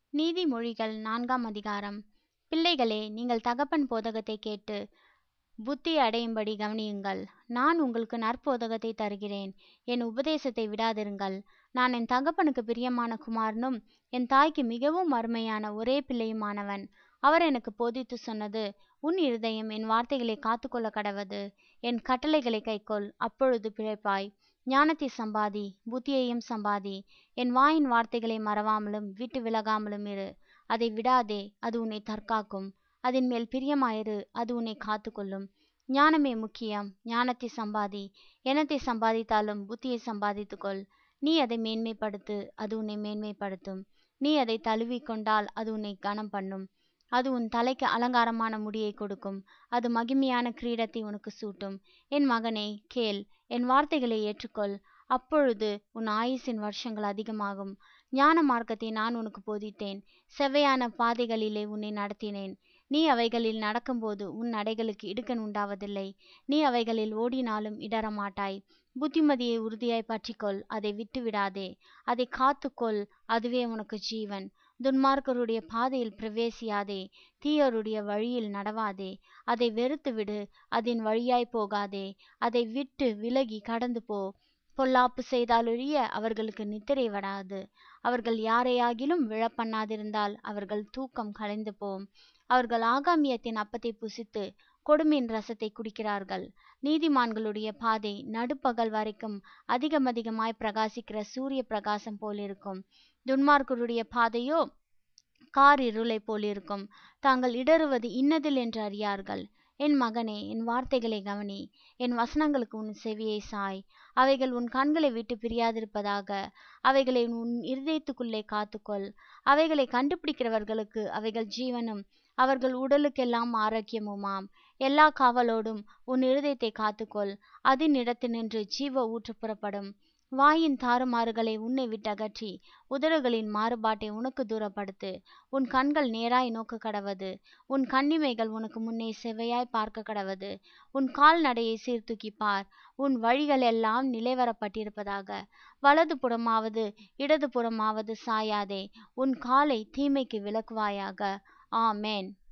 நீதிமொழிகள் நான்காம் அதிகாரம் பிள்ளைகளே நீங்கள் தகப்பன் போதகத்தை கேட்டு புத்தி அடையும்படி கவனியுங்கள் நான் உங்களுக்கு நற்போதகத்தை தருகிறேன் என் உபதேசத்தை விடாதிருங்கள் நான் என் தகப்பனுக்கு பிரியமான குமாரனும் என் தாய்க்கு மிகவும் அருமையான ஒரே பிள்ளையுமானவன் அவர் எனக்கு போதித்து சொன்னது உன் இருதயம் என் வார்த்தைகளை காத்துக்கொள்ள கடவது என் கட்டளைகளை கைக்கொள் அப்பொழுது பிழைப்பாய் ஞானத்தை சம்பாதி புத்தியையும் சம்பாதி என் வாயின் வார்த்தைகளை மறவாமலும் விட்டு விலகாமலும் இரு அதை விடாதே அது உன்னை தற்காக்கும் அதன் மேல் பிரியமாயிரு அது உன்னை காத்துக்கொள்ளும் ஞானமே முக்கியம் ஞானத்தை சம்பாதி எனத்தை சம்பாதித்தாலும் புத்தியை சம்பாதித்துக்கொள் நீ அதை மேன்மைப்படுத்து அது உன்னை மேன்மைப்படுத்தும் நீ அதை தழுவிக்கொண்டால் அது உன்னை கனம் பண்ணும் அது உன் தலைக்கு அலங்காரமான முடியை கொடுக்கும் அது மகிமையான கிரீடத்தை உனக்கு சூட்டும் என் மகனே கேள் என் வார்த்தைகளை ஏற்றுக்கொள் அப்பொழுது உன் ஆயுசின் வருஷங்கள் அதிகமாகும் ஞான மார்க்கத்தை நான் உனக்கு போதித்தேன் செவ்வையான பாதைகளிலே உன்னை நடத்தினேன் நீ அவைகளில் நடக்கும்போது உன் நடைகளுக்கு இடுக்கன் உண்டாவதில்லை நீ அவைகளில் ஓடினாலும் இடரமாட்டாய் புத்திமதியை உறுதியாய் பற்றிக்கொள் அதை விட்டு விடாதே அதை காத்துக்கொள் அதுவே உனக்கு ஜீவன் துன்மார்க்கருடைய பாதையில் பிரவேசியாதே தீயருடைய வழியில் நடவாதே அதை வெறுத்து விடு அதன் வழியாய் போகாதே அதை விட்டு விலகி கடந்து போ பொல்லாப்பு செய்தாலொழிய அவர்களுக்கு நித்திரை வராது அவர்கள் யாரையாகிலும் விழப்பண்ணாதிருந்தால் அவர்கள் தூக்கம் கலைந்து போம் அவர்கள் ஆகாமியத்தின் அப்பத்தை புசித்து கொடுமையின் ரசத்தை குடிக்கிறார்கள் நீதிமான்களுடைய பாதை நடுப்பகல் வரைக்கும் அதிகம் அதிகமாய் பிரகாசிக்கிற சூரிய பிரகாசம் போலிருக்கும் துன்மார்க்கருடைய பாதையோ கார் இருளை போலிருக்கும் தாங்கள் இடறுவது இன்னதில் என்று அறியார்கள் என் மகனே என் வார்த்தைகளை கவனி என் வசனங்களுக்கு உன் செவியை சாய் அவைகள் உன் கண்களை விட்டு பிரியாதிருப்பதாக அவைகளை உன் இருதயத்துக்குள்ளே காத்துக்கொள் அவைகளை கண்டுபிடிக்கிறவர்களுக்கு அவைகள் ஜீவனும் அவர்கள் உடலுக்கெல்லாம் ஆரோக்கியமுமாம் எல்லா காவலோடும் உன் இருதயத்தை காத்துக்கொள் அதன் இடத்து நின்று ஜீவ ஊற்று புறப்படும் வாயின் தாறுமாறுகளை உன்னை விட்டு அகற்றி உதடுகளின் மாறுபாட்டை உனக்கு தூரப்படுத்து உன் கண்கள் நேராய் நோக்க கடவது உன் கண்ணிமைகள் உனக்கு முன்னே செவையாய் பார்க்க கடவது உன் கால்நடையை சீர்தூக்கி பார் உன் வழிகள் எல்லாம் நிலைவரப்பட்டிருப்பதாக வலது புறமாவது இடது புறமாவது சாயாதே உன் காலை தீமைக்கு விலக்குவாயாக ஆமேன்